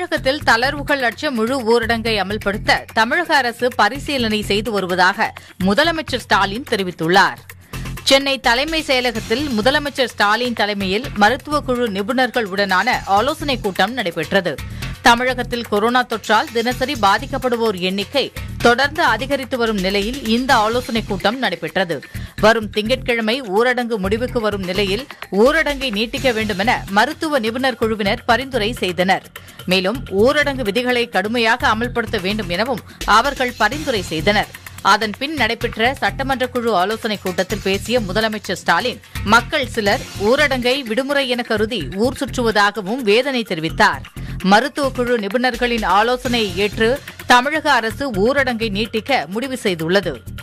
தமிழகத்தில் தளர்வுகள் அற்ற முழு ஊரடங்கை அமல்படுத்த தமிழக அரசு பரிசீலனை செய்து வருவதாக முதலமைச்சர் ஸ்டாலின் தெரிவித்துள்ளார் சென்னை தலைமை செயலகத்தில் முதலமைச்சர் ஸ்டாலின் தலைமையில் மருத்துவக் குழு நிபுணர்கள் உடனான ஆலோசனைக் கூட்டம் நடைபெற்றது தமிழகத்தில் கொரோனா தொற்றால் தினசரி பாதிக்கப்படுவோர் எண்ணிக்கை தொடர்ந்து அதிகரித்து வரும் நிலையில் இந்த ஆலோசனைக் கூட்டம் நடைபெற்றது வரும் திங்கட்கிழமை ஊரடங்கு முடிவுக்கு வரும் நிலையில் ஊரடங்கை நீட்டிக்க வேண்டுமென மருத்துவ நிபுணர் குழுவினர் பரிந்துரை செய்தனர் மேலும் ஊரடங்கு விதிகளை கடுமையாக அமல்படுத்த வேண்டும் எனவும் அவர்கள் பரிந்துரை செய்தனர் அதன் பின் நடைபெற்ற சட்டமன்ற குழு ஆலோசனைக் கூட்டத்தில் பேசிய முதலமைச்சர் ஸ்டாலின் மக்கள் சிலர் ஊரடங்கை விடுமுறை என கருதி ஊர் சுற்றுவதாகவும் வேதனை தெரிவித்தார் மருத்துவக் குழு நிபுணர்களின் ஆலோசனையை ஏற்று தமிழக அரசு ஊரடங்கை நீட்டிக்க முடிவு செய்துள்ளது